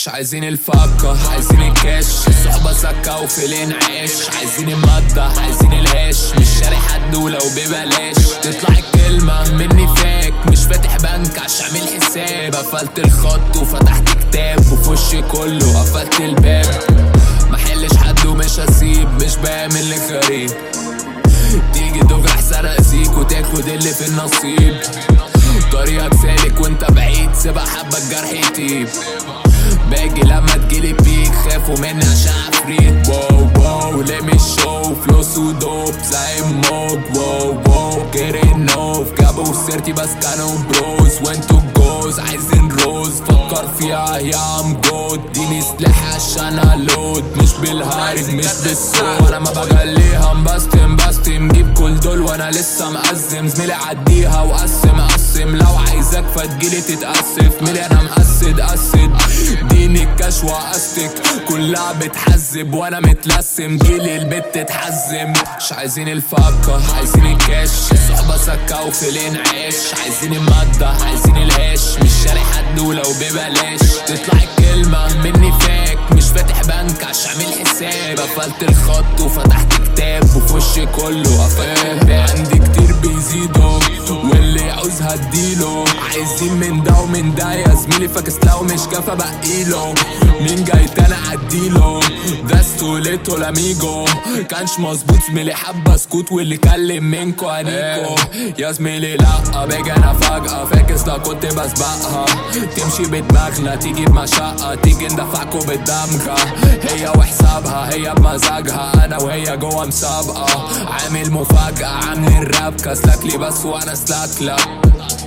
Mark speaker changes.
Speaker 1: مش عايزين الفكة عايزين الكاش الصحبة سكة وفي الانعاش عايزين المادة عايزين العيش مش شاري حد ولو ببلاش تطلع الكلمة مني فاك مش فاتح بنك عشان اعمل حساب قفلت الخط وفتحت كتاب وفي وشي كله قفلت الباب محلش حد ومش هسيب مش بعمل لغريب تيجي تجرح سرق سيك وتاخد اللي في النصيب طريقك سالك وانت بعيد سيبها حبة الجرح يطيب باجي لما تجيلي بيك خافوا مني عشان عفريت واو واو ليه مش شو فلوس ودوب زي موب واو واو جيرين نوف جابوا سيرتي بس كانوا بروز وانتو جوز عايزين روز فكر فيها يا ام جود اديني سلاح عشان الود مش بالهارد مش بالصوت انا ما بجليها مبستم بستم جيب كل دول وانا لسه مقزم زميلي عديها وقسم قسم لو عايزك فتجيلي تتأسف ميلي انا مقسد قسد اديني الكاش وقستك كلها بتحزب وانا متلسم جيلي البت تتحزم مش عايزين الفكة عايزين الكاش الصحبة سكة وفي الانعاش عايزين المادة عايزين العيش مش شاري حد ولو ببلاش تطلع الكلمة مني فاك مش فاتح بنك عشان اعمل حساب قفلت الخط وفتحت كتاب وفي وشي كله قفلت عندي كتير بيزيدوا واللي يعوز هديله عايزين من ده ومن ده يا زميلي فاكس لو مش كافة بقيله مين جاي تاني عديله ده ستوليتو لاميجو كانش مظبوط زميلي حبة سكوت واللي كلم منكو انيكو يا زميلي لا باجي انا فجأة فاكس ده كنت بسبقها تمشي بدماغنا تيجي بمشقة تيجي ندفعكوا بالدمغة هي وحسابها هي بمزاجها انا وهي جوا مسابقة عامل مفاجأة عامل الراب كسلك لي بس وانا سلاك لا